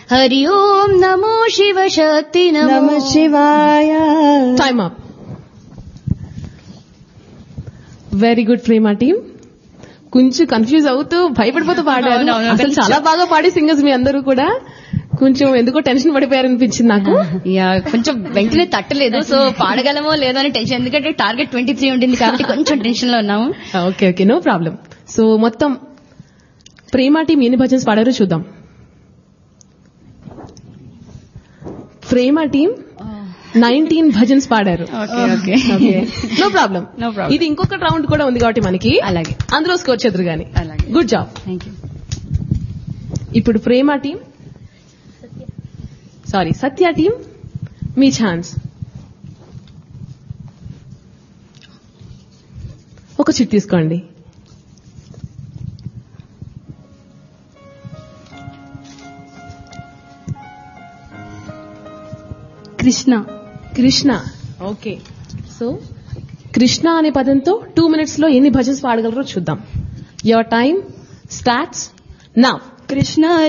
హరి ఓం నమో శివ శక్తి నమ నమో శివాయ time up very good Prema team కొంచెం కన్ఫ్యూజ్ అవుతూ భయపడిపోతూ పాడారు అవునవును. అసలు చాలా బాగా పాడే సింగర్స్ మీ అందరూ కూడా కొంచెం ఎందుకో టెన్షన్ పడిపోయారు అనిపించింది నాకు యా కొంచెం వెంటనే తట్టలేదు సో పాడగలమో లేదో అని టెన్షన్ ఎందుకంటే టార్గెట్ ట్వంటీ త్రీ ఉంటుంది కాబట్టి కొంచెం టెన్షన్ లో ఉన్నాము okay okay no problem so మొత్తం ప్రేమ టీం ఎన్ని భజన్స్ పాడారో చూద్దాం ప్రేమ టీం నైన్టీన్ భజన్స్ పాడారు okay okay okay no problem No problem. ఇది ఇంకొక రౌండ్ కూడా ఉంది కాబట్టి మనకి అలాగే. అందులో స్కోర్ చేద్దరు గాని అలాగే. గుడ్ జాబ్ థ్యాంక్ యూ ఇప్పుడు Prema team sorry Satya team మీ ఛాన్స్ ఒక చిట్ తీసుకోండి కృష్ణ కృష్ణ ఓకే సో కృష్ణ అనే పదంతో టూ మినిట్స్ లో ఎన్ని భజన్స్ పాడగలరో చూద్దాం యువర్ టైం స్టార్ట్స్ నా కృష్ణ